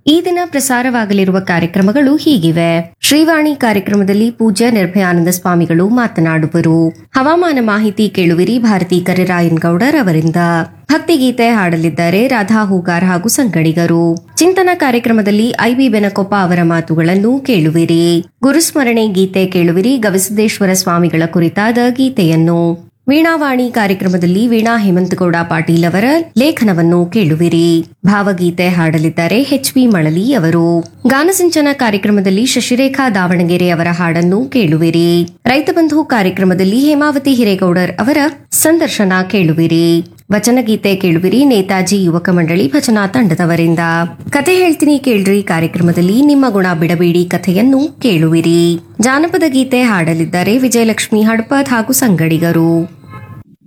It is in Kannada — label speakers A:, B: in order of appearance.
A: ಈ ದಿನ ಪ್ರಸಾರವಾಗಲಿರುವ ಕಾರ್ಯಕ್ರಮಗಳು ಹೀಗಿವೆ ಶ್ರೀವಾಣಿ ಕಾರ್ಯಕ್ರಮದಲ್ಲಿ ಪೂಜ್ಯ ನಿರ್ಭಯಾನಂದ ಸ್ವಾಮಿಗಳು ಮಾತನಾಡುವರು ಹವಾಮಾನ ಮಾಹಿತಿ ಕೇಳುವಿರಿ ಭಾರತಿ ಕರಿರಾಯನ್ ಗೌಡರ್ ಅವರಿಂದ ಭಕ್ತಿಗೀತೆ ಹಾಡಲಿದ್ದಾರೆ ರಾಧಾ ಹೂಗಾರ್ ಹಾಗೂ ಸಂಗಡಿಗರು ಚಿಂತನ ಕಾರ್ಯಕ್ರಮದಲ್ಲಿ ಐಬಿ ಬೆನಕೊಪ್ಪ ಅವರ ಮಾತುಗಳನ್ನು ಕೇಳುವಿರಿ ಗುರುಸ್ಮರಣೆ ಗೀತೆ ಕೇಳುವಿರಿ ಗವಿಸಿದ್ದೇಶ್ವರ ಸ್ವಾಮಿಗಳ ಕುರಿತಾದ ಗೀತೆಯನ್ನು ವೀಣಾವಾಣಿ ಕಾರ್ಯಕ್ರಮದಲ್ಲಿ ವೀಣಾ ಹೇಮಂತಗೌಡ ಪಾಟೀಲ್ ಅವರ ಲೇಖನವನ್ನು ಕೇಳುವಿರಿ ಭಾವಗೀತೆ ಹಾಡಲಿದ್ದಾರೆ ಎಚ್ ವಿ ಮಳಲಿ ಅವರು ಗಾನಸಿಂಚನ ಕಾರ್ಯಕ್ರಮದಲ್ಲಿ ಶಶಿರೇಖಾ ದಾವಣಗೆರೆ ಅವರ ಹಾಡನ್ನು ಕೇಳುವಿರಿ ರೈತ ಬಂಧು ಕಾರ್ಯಕ್ರಮದಲ್ಲಿ ಹೇಮಾವತಿ ಹಿರೇಗೌಡರ್ ಅವರ ಸಂದರ್ಶನ ಕೇಳುವಿರಿ ವಚನಗೀತೆ ಕೇಳುವಿರಿ ನೇತಾಜಿ ಯುವಕ ಮಂಡಳಿ ಭಜನಾ ತಂಡದವರಿಂದ ಕತೆ ಹೇಳ್ತೀನಿ ಕೇಳ್ರಿ ಕಾರ್ಯಕ್ರಮದಲ್ಲಿ ನಿಮ್ಮ ಗುಣ ಬಿಡಬೇಡಿ ಕಥೆಯನ್ನು ಕೇಳುವಿರಿ ಜಾನಪದ ಗೀತೆ ಹಾಡಲಿದ್ದಾರೆ ವಿಜಯಲಕ್ಷ್ಮಿ ಹಡ್ಪದ್ ಹಾಗೂ ಸಂಗಡಿಗರು